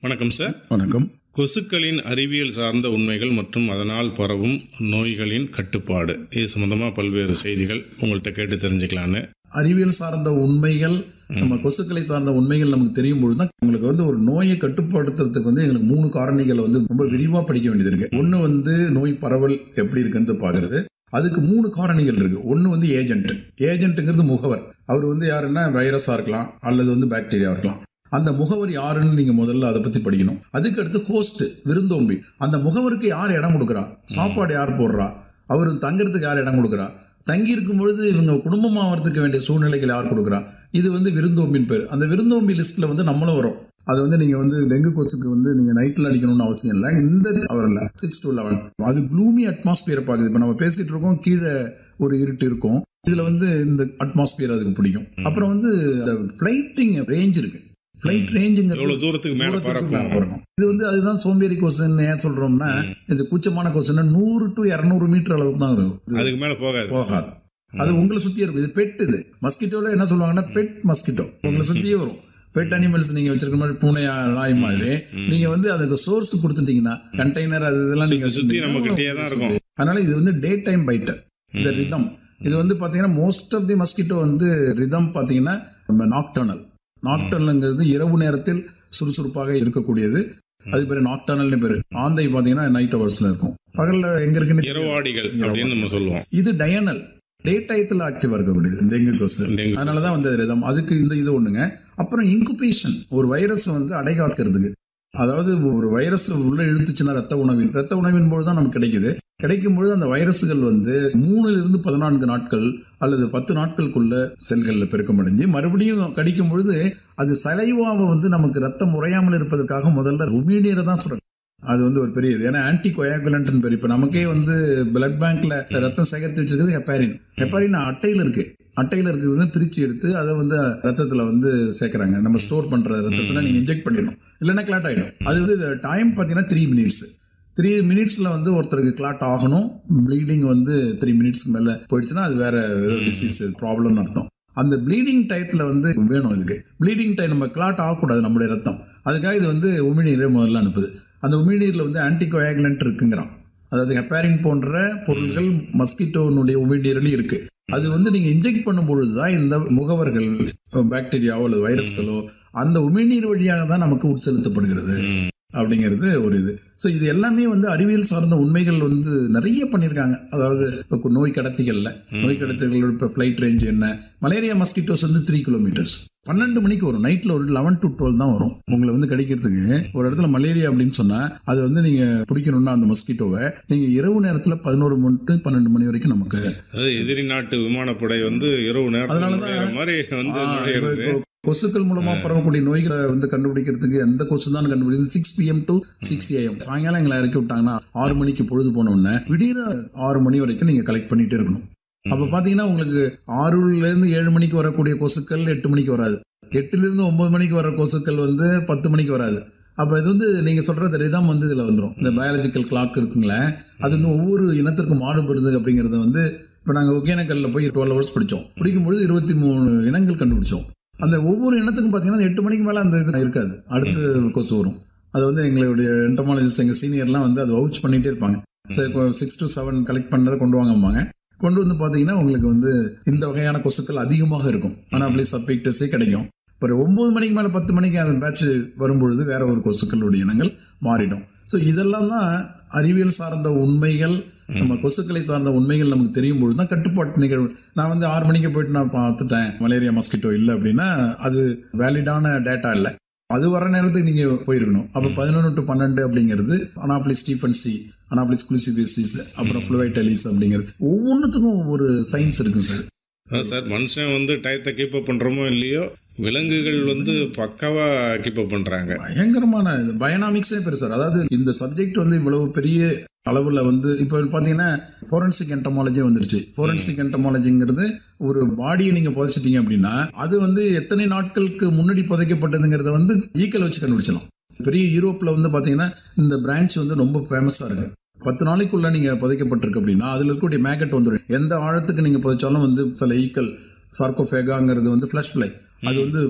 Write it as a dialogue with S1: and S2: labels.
S1: வணக்கம் சார்
S2: வணக்கம்
S1: கொசுக்களின் அறிவியல் சார்ந்த உண்மைகள் மற்றும் அதனால் பரவும் நோய்களின் கட்டுப்பாடு இது சம்பந்தமா பல்வேறு செய்திகள் உங்கள்கிட்ட கேட்டு தெரிஞ்சுக்கலான்னு
S2: அறிவியல் சார்ந்த உண்மைகள் நம்ம கொசுக்களை சார்ந்த உண்மைகள் நமக்கு தெரியும் பொழுது தான் உங்களுக்கு வந்து ஒரு நோயை கட்டுப்படுத்துறதுக்கு வந்து எங்களுக்கு மூணு காரணிகளை வந்து ரொம்ப விரிவா படிக்க வேண்டியது இருக்கு ஒன்னு வந்து நோய் பரவல் எப்படி இருக்குன்னு பாக்குறது அதுக்கு மூணு காரணிகள் இருக்கு ஒன்னு வந்து ஏஜென்ட் ஏஜென்ட்டுங்கிறது முகவர் அவர் வந்து யாருன்னா வைரஸா இருக்கலாம் அல்லது வந்து பாக்டீரியா இருக்கலாம் அந்த முகவர் யாருன்னு நீங்க முதல்ல அதை பத்தி படிக்கணும் அதுக்கு அடுத்து ஹோஸ்ட் விருந்தோம்பி அந்த முகவருக்கு யார் இடம் கொடுக்குறா சாப்பாடு யார் போடுறா அவர் தங்குறதுக்கு யார் இடம் கொடுக்குறா தங்கி இருக்கும் பொழுது இவங்க குடும்பம் ஆகிறதுக்கு வேண்டிய சூழ்நிலைகள் யார் கொடுக்குறா இது வந்து விருந்தோம்பின் பேர் அந்த விருந்தோம்பி லிஸ்ட்ல வந்து நம்மளும் வரும் அது வந்து நீங்க வந்து டெங்கு கொசுக்கு வந்து நீங்க நைட்ல அடிக்கணும்னு அவசியம் இல்லை இந்த அவர் இல்ல சிக்ஸ் டு லெவன் அது க்ளூமி அட்மாஸ்பியர் பாக்குது இப்ப நம்ம பேசிட்டு இருக்கோம் கீழே ஒரு இருட்டு இருக்கும் இதுல வந்து இந்த அட்மாஸ்பியர் அதுக்கு பிடிக்கும் அப்புறம் வந்து ஃபிளைட்டிங் ரேஞ்ச் இருக்கு ஃபிளைட் ரேஞ்சுங்கிறது
S1: எவ்வளவு தூரத்துக்கு மேல
S2: தூரத்துக்கு மேல
S1: பறக்கும்
S2: பறக்கும். இது வந்து அதுதான் சோம்பேறி கொசுன்னு ஏன் சொல்றோம்னா இது கூச்சமான கொசுன்னா நூறு டு இருநூறு மீட்டர் அளவுக்கு தான் இருக்கும்
S1: அதுக்கு மேல போகாது
S2: போகாது அது உங்களை சுத்தி இருக்கும் இது பெட் இது மஸ்கிட்டோல என்ன சொல்லுவாங்கன்னா பெட் மஸ்கிட்டோ உங்களை சுத்தியே வரும் பெட் அனிமல்ஸ் நீங்க வச்சிருக்க மாதிரி பூனை நாய் மாதிரி நீங்க வந்து அதுக்கு சோர்ஸ் கொடுத்துட்டீங்கன்னா கண்டெய்னர் அது இதெல்லாம் நீங்க
S1: சுத்தி நம்ம
S2: வச்சிருந்தீங்கன்னா
S1: கிட்டயே தான் இருக்கும்
S2: அதனால இது வந்து டே டைம் பைட்டர் இந்த ரிதம் இது வந்து பாத்தீங்கன்னா மோஸ்ட் ஆஃப் தி மஸ்கிட்டோ வந்து ரிதம் பாத்தீங்கன்னா நம்ம நாக்டர்னல் நாக்டர்னல்ங்கிறது இரவு நேரத்தில் சுறுசுறுப்பாக இருக்கக்கூடியது அது பேரு நாக்டர்னல்னு பேரு ஆந்தை பாத்தீங்கன்னா நைட் ஹவர்ஸ்ல இருக்கும் பகல்ல எங்க இருக்குன்னு
S1: இரவாடிகள் அப்படின்னு நம்ம சொல்லுவோம்
S2: இது டயனல் டே டயத்துல ஆக்டிவா இருக்கக்கூடியது டெங்கு கொசு
S1: டெங்கு
S2: அதனாலதான் வந்து ரிதம் அதுக்கு இந்த இது ஒண்ணுங்க அப்புறம் இன்குபேஷன் ஒரு வைரஸ் வந்து அடைகாக்கிறதுக்கு அதாவது ஒரு வைரஸ் உள்ள இழுத்துச்சுன்னா ரத்த உணவின் ரத்த உணவின் போது தான் நமக்கு கிடைக்குது கிடைக்கும் பொழுது அந்த வைரஸ்கள் வந்து மூணுல இருந்து பதினான்கு நாட்கள் அல்லது பத்து நாட்களுக்குள்ள செல்கள்ல பெருக்கம் அடைஞ்சு மறுபடியும் கடிக்கும் பொழுது அது சலைவாவை வந்து நமக்கு ரத்தம் உறையாமல் இருப்பதற்காக முதல்ல உமிழ்நீரை தான் சுரக்கும் அது வந்து ஒரு பெரிய இது ஏன்னா ஆன்டி கொயாகுலன்ட்னு பேர் இப்போ நமக்கே வந்து பிளட் பேங்க்ல ரத்தம் சேகரித்து வச்சிருக்கிறது ஹெப்பாரின் ஹெப்பாரின் அட்டையில் இருக்கு அட்டையில் இருக்கிறது வந்து பிரிச்சு எடுத்து அதை வந்து ரத்தத்துல வந்து சேர்க்கறாங்க நம்ம ஸ்டோர் பண்ற ரத்தத்துல நீங்க இன்ஜெக்ட் பண்ணிடணும் இல்லைன்னா கிளாட் ஆயிடும் அது வந்து டைம் பார்த்தீங்கன்னா த்ரீ மினிட்ஸ் த்ரீ மினிட்ஸ்ல வந்து ஒருத்தருக்கு கிளாட் ஆகணும் ப்ளீடிங் வந்து த்ரீ மினிட்ஸ்க்கு மேல போயிடுச்சுன்னா அது வேற ஏதோ டிசீஸ் ப்ராப்ளம்னு அர்த்தம் அந்த ப்ளீடிங் டயத்துல வந்து வேணும் இதுக்கு ப்ளீடிங் டைம் நம்ம கிளாட் ஆகக்கூடாது நம்மளுடைய ரத்தம் அதுக்காக இது வந்து உமிழ்நீரை முதல்ல அனுப்புது அந்த உமிழ்நீர்ல வந்து ஆன்டி கோயாகுலன்ட் இருக்குங்கிறான் அதாவது ஹெப்பாரின் போன்ற பொருள்கள் மஸ்கிட்டோனுடைய உமிழ்நீரில் இருக்கு அது வந்து நீங்க இன்ஜெக்ட் பண்ணும் பொழுதுதான் இந்த முகவர்கள் பாக்டீரியாவோ அல்லது வைரஸ்களோ அந்த உமிழ்நீர் வழியாக தான் நமக்கு உட்செலுத்தப்படுகிறது
S1: ம்.
S2: அப்படிங்கிறது ஒரு இது ஸோ இது எல்லாமே வந்து அறிவியல் சார்ந்த உண்மைகள் வந்து நிறைய பண்ணியிருக்காங்க அதாவது இப்போ நோய் கடத்திகள்ல நோய் கடத்திகள் இப்போ ஃப்ளைட் ரேஞ்ச் என்ன மலேரியா மஸ்கிட்டோஸ் வந்து த்ரீ கிலோமீட்டர்ஸ் பன்னெண்டு மணிக்கு வரும் நைட்ல ஒரு லெவன் டு டுவெல் தான் வரும் உங்களை வந்து கடிக்கிறதுக்கு ஒரு இடத்துல மலேரியா அப்படின்னு சொன்னா அது வந்து நீங்க பிடிக்கணும்னா அந்த மஸ்கிட்டோவை நீங்க இரவு நேரத்துல பதினோரு மணி to பன்னெண்டு மணி வரைக்கும் நமக்கு
S1: அதாவது எதிரி நாட்டு விமானப்படை வந்து இரவு நேரத்தில்
S2: அதனாலதான்
S1: நுழையிற மாதிரி வந்து
S2: ஆ, இப்போ-
S1: நுழையிறது.
S2: இப்போ கொசுக்கள் மூலமா பரவக்கூடிய நோய்களை வந்து கண்டுபிடிக்கிறதுக்கு எந்த கொசு தான் கண்டுபிடிக்கிறது six PM to six AM சாயங்காலம் எங்களை இறக்கி விட்டாங்கன்னா ஆறு மணிக்கு பொழுது போன உடனே விடியற ஆறு மணி வரைக்கும் நீங்க கலெக்ட் பண்ணிட்டே இருக்கணும் அப்ப பாத்தீங்கன்னா உங்களுக்கு ஆறுல இருந்து ஏழு மணிக்கு வரக்கூடிய கொசுக்கள் எட்டு மணிக்கு வராது எட்டுல இருந்து ஒன்பது மணிக்கு வர கொசுக்கள் வந்து பத்து மணிக்கு வராது அப்ப இது வந்து நீங்க சொல்றது ரிதம் வந்து இதுல வந்துடும் இந்த பயாலஜிக்கல் கிளாக் இருக்குங்களே அது வந்து ஒவ்வொரு இனத்திற்கும் மாறுபடுது அப்படிங்கறது வந்து இப்ப நாங்க ஒகேனக்கல்ல போய் டுவெல் ஹவர்ஸ் படிச்சோம் படிக்கும்பொழுது இருபத்தி மூணு இனங்கள் கண்டுபிடிச்சோம் அந்த ஒவ்வொரு இனத்துக்கும் பாத்தீங்கன்னா எட்டு மணிக்கு மேல அந்த இது இருக்காது அடுத்து கொசு வரும் அது வந்து எங்களுடைய என்டமாலஜிஸ்ட் எங்க சீனியர்லாம் வந்து அதை வவுச் பண்ணிட்டே இருப்பாங்க சரி இப்போ சிக்ஸ் டு செவன் கலெக்ட் பண்ணதை கொண்டு வாங்கம்பாங்க கொண்டு வந்து பாத்தீங்கன்னா உங்களுக்கு வந்து இந்த வகையான கொசுக்கள் அதிகமாக இருக்கும் அனாப்ளிஸ் சப்பிக்டஸே கிடைக்கும் இப்போ ஒன்பது மணிக்கு மேல பத்து மணிக்கு அந்த பேட்ச் வரும்பொழுது வேற ஒரு கொசுக்களுடைய இனங்கள் மாறிடும் ஸோ இதெல்லாம் தான் அறிவியல் சார்ந்த உண்மைகள் நம்ம கொசுக்களை சார்ந்த உண்மைகள் நமக்கு தெரியும் பொழுது தான் கட்டுப்பாட்டு நிகழ்வு நான் வந்து ஆறு மணிக்கு போயிட்டு நான் பார்த்துட்டேன் மலேரியா மஸ்கிட்டோ இல்லை அப்படின்னா அது வேலிடான டேட்டா இல்லை அது வர நேரத்துக்கு நீங்க போயிருக்கணும் அப்ப பதினொன்று டு பன்னெண்டு அப்படிங்கிறது அனாப்ளிஸ் ஸ்டீஃபன்சி அனாப்ளிஸ் குளிசிபிசிஸ் அப்புறம் ஃப்ளூவைட்டலிஸ் அப்படிங்கிறது ஒவ்வொன்றுத்துக்கும் ஒவ்வொரு சயின்ஸ் இருக்கு சார்
S1: அதான் சார் மனுஷன் வந்து டயத்தை கீப் அப் பண்றோமோ இல்லையோ விலங்குகள் வந்து பக்காவா கீப் அப் பண்றாங்க
S2: பயங்கரமான பயோனாமிக்ஸே பெரு சார் அதாவது இந்த சப்ஜெக்ட் வந்து இவ்வளவு பெரிய அளவுல வந்து இப்போ பாத்தீங்கன்னா ஃபோரன்சிக் என்டமாலஜி வந்துருச்சு ஃபோரன்சிக் என்டமாலஜிங்கிறது ஒரு பாடியை நீங்க புதைச்சிட்டீங்க அப்படின்னா அது வந்து எத்தனை நாட்களுக்கு முன்னாடி புதைக்கப்பட்டதுங்கிறத வந்து ஈக்கல் வச்சு கண்டுபிடிச்சலாம் பெரிய யூரோப்ல வந்து பாத்தீங்கன்னா இந்த பிரான்ச் வந்து ரொம்ப ஃபேமஸா இருக்கு பத்து நாளைக்குள்ள நீங்க புதைக்கப்பட்டிருக்கு அப்படின்னா அதுல இருக்கக்கூடிய மேக்கெட் வந்துடும் எந்த ஆழத்துக்கு நீங்க புதைச்சாலும் வந்து சில ஈக்கல் சார்கோஃபேகாங்கிறது வந்து ஃபிளஷ் ஃபிளை அது வந்து